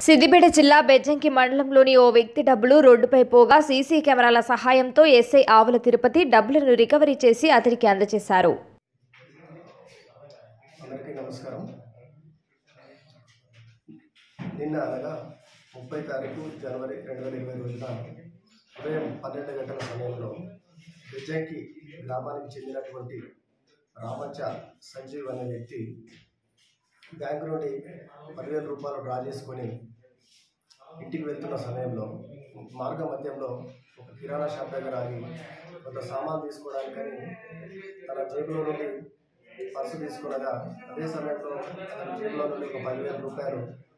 సిద్దిపేట జిల్లా బెజ్జంకి మండలంలోని ఓ వ్యక్తి డబ్బులు రోడ్డుపై పోగా సీసీ కెమెరాల సహాయంతో ఎస్ఐ ఆవుల తిరుపతి డబ్బులను రికవరీ చేసి అతనికి అందజేశారు అందరికీ నమస్కారం నిన్న అనగా ముప్పై తారీఖు జనవరి రెండు వేల ఇరవై రోజున ఉదయం పన్నెండు గంటల సమయంలో బెజ్జంకి గ్రామానికి చెందినటువంటి రామచ్చ సంజీవ్ అనే వ్యక్తి బ్యాంకు నుండి పదివేల రూపాయలు డ్రా చేసుకొని ఇంటికి వెళ్తున్న సమయంలో మార్గ మధ్యంలో ఒక కిరాణా షాప్ దగ్గర ఆగి కొంత సామాన్ తీసుకోవడానికని తన జేబులో నుండి పర్సు తీసుకునగా అదే సమయంలో తన జేబులో నుండి ఒక పదివేల రూపాయలు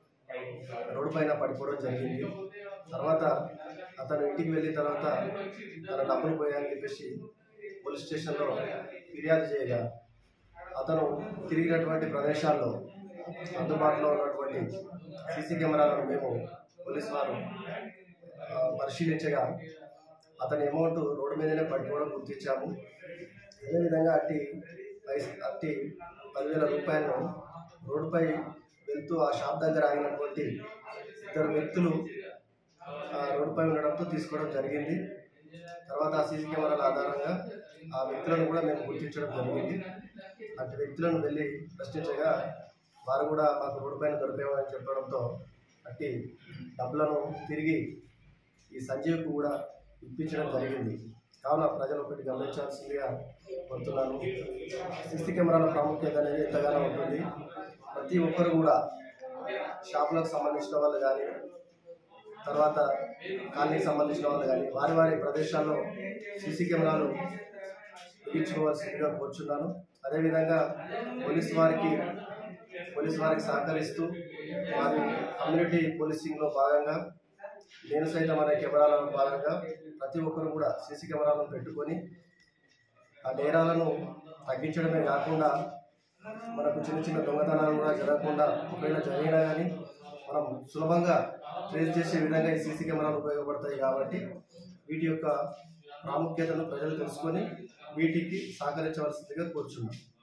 రోడ్డు పైన పడిపోవడం జరిగింది తర్వాత అతను ఇంటికి వెళ్ళిన తర్వాత తన డబ్బులు పోయాయని చెప్పేసి పోలీస్ స్టేషన్లో ఫిర్యాదు చేయగా అతను తిరిగినటువంటి ప్రదేశాల్లో అందుబాటులో ఉన్నటువంటి సీసీ కెమెరాలను మేము పోలీస్ వారు ఆ, పరిశీలించగా అతని అమౌంట్ రోడ్డు మీదనే పడిపోవడం గుర్తించాము అదేవిధంగా అట్టి పైస అట్టి పదివేల రూపాయలను రోడ్డుపై వెళ్తూ ఆ షాప్ దగ్గర ఆగినటువంటి ఇద్దరు వ్యక్తులు ఆ రోడ్డుపై ఉండడంతో తీసుకోవడం జరిగింది తర్వాత ఆ సీసీ కెమెరాల ఆధారంగా ఆ వ్యక్తులను కూడా మేము గుర్తించడం జరిగింది అటు వ్యక్తులను వెళ్ళి ప్రశ్నించగా వారు కూడా మాకు రోడ్డు పైన దొరికామని చెప్పడంతో అట్టి డబ్బులను తిరిగి ఈ సంజీవ్కు కూడా ఇప్పించడం జరిగింది కావున ప్రజలు ఒకటి గమనించాల్సిందిగా కోరుతున్నాను సీసీ కెమెరాల ప్రాముఖ్యత అనేది ఎంతగానో ఉంటుంది ప్రతి ఒక్కరు కూడా షాపులకు సంబంధించిన వాళ్ళు కానీ తర్వాత కాలనీకి సంబంధించిన వాళ్ళు కానీ వారి వారి ప్రదేశాల్లో సీసీ కెమెరాలు బిగించుకోవాల్సిందిగా కోరుచున్నాను అదేవిధంగా పోలీస్ వారికి పోలీస్ వారికి సహకరిస్తూ వారి కమ్యూనిటీ పోలీసింగ్లో భాగంగా నేను సైతం అనే కెమెరాలలో భాగంగా ప్రతి ఒక్కరు కూడా సీసీ కెమెరాలను పెట్టుకొని ఆ నేరాలను తగ్గించడమే కాకుండా మనకు చిన్న చిన్న దొంగతనాలు కూడా జరగకుండా ఒకవేళ జరిగినా కానీ మనం సులభంగా ట్రేస్ చేసే విధంగా ఈ సీసీ కెమెరాలు ఉపయోగపడతాయి కాబట్టి వీటి యొక్క ప్రాముఖ్యతను ప్రజలు తెలుసుకొని వీటికి సహకరించవలసిందిగా కోరుచున్నాం